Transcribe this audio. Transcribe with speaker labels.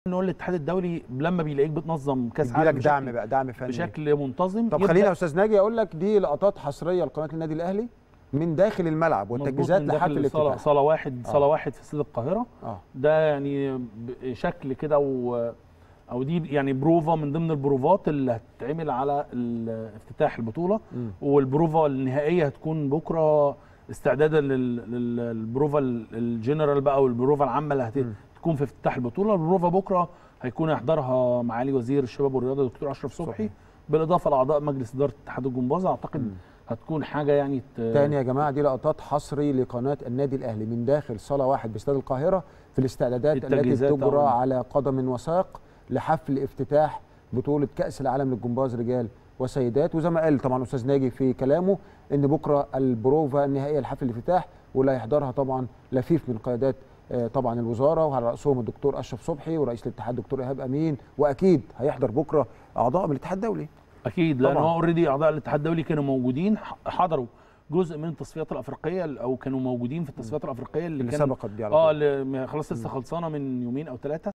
Speaker 1: نقول الاتحاد الدولي لما بيلاقيك بتنظم كاس
Speaker 2: يديلك
Speaker 1: عالم
Speaker 2: دعم
Speaker 1: بشكل,
Speaker 2: بقى دعم فني
Speaker 1: بشكل منتظم
Speaker 2: طب
Speaker 1: يبدأ
Speaker 2: خلينا يا استاذ ناجي اقول لك دي لقطات حصريه لقناه النادي الاهلي من داخل الملعب
Speaker 1: مظبوط
Speaker 2: والتجهيزات
Speaker 1: من داخل
Speaker 2: لحفل
Speaker 1: صاله
Speaker 2: الافتتاح
Speaker 1: صاله واحد
Speaker 2: آه.
Speaker 1: صاله واحد في استاد القاهره
Speaker 2: اه
Speaker 1: ده يعني ب- شكل كده و او دي يعني بروفا من ضمن البروفات اللي هتتعمل على ال- افتتاح البطوله
Speaker 2: مم.
Speaker 1: والبروفا النهائيه هتكون بكره استعدادا لل- لل- للبروفا ال- الجنرال بقى والبروفا العامه اللي
Speaker 2: مم.
Speaker 1: هتكون في افتتاح البطوله البروفا بكره هيكون يحضرها معالي وزير الشباب والرياضه دكتور اشرف صبحي
Speaker 2: صبحي.
Speaker 1: بالاضافه لاعضاء مجلس اداره اتحاد الجمباز اعتقد
Speaker 2: مم.
Speaker 1: هتكون حاجه يعني ت-
Speaker 2: تاني يا جماعه دي لقطات حصري لقناه النادي الاهلي من داخل صاله واحد باستاد القاهره في الاستعدادات التي
Speaker 1: التجهيزات
Speaker 2: تجرى
Speaker 1: طبعاً.
Speaker 2: على قدم وساق لحفل افتتاح بطوله كاس العالم للجمباز رجال وسيدات وزي ما قال طبعا استاذ ناجي في كلامه ان بكره البروفا النهائيه لحفل الافتتاح واللي هيحضرها طبعا لفيف من قيادات آه، طبعا الوزاره وعلى راسهم الدكتور اشرف صبحي ورئيس الاتحاد الدكتور ايهاب امين واكيد هيحضر بكره اعضاء من الاتحاد الدولي
Speaker 1: اكيد لان
Speaker 2: طبعاً.
Speaker 1: هو اوريدي اعضاء الاتحاد الدولي كانوا موجودين ح- حضروا جزء من التصفيات الافريقيه او كانوا موجودين في التصفيات الافريقيه اللي,
Speaker 2: اللي
Speaker 1: كان
Speaker 2: سبقت دي على
Speaker 1: اه
Speaker 2: طول.
Speaker 1: اللي خلاص لسه خلصانه من يومين او ثلاثه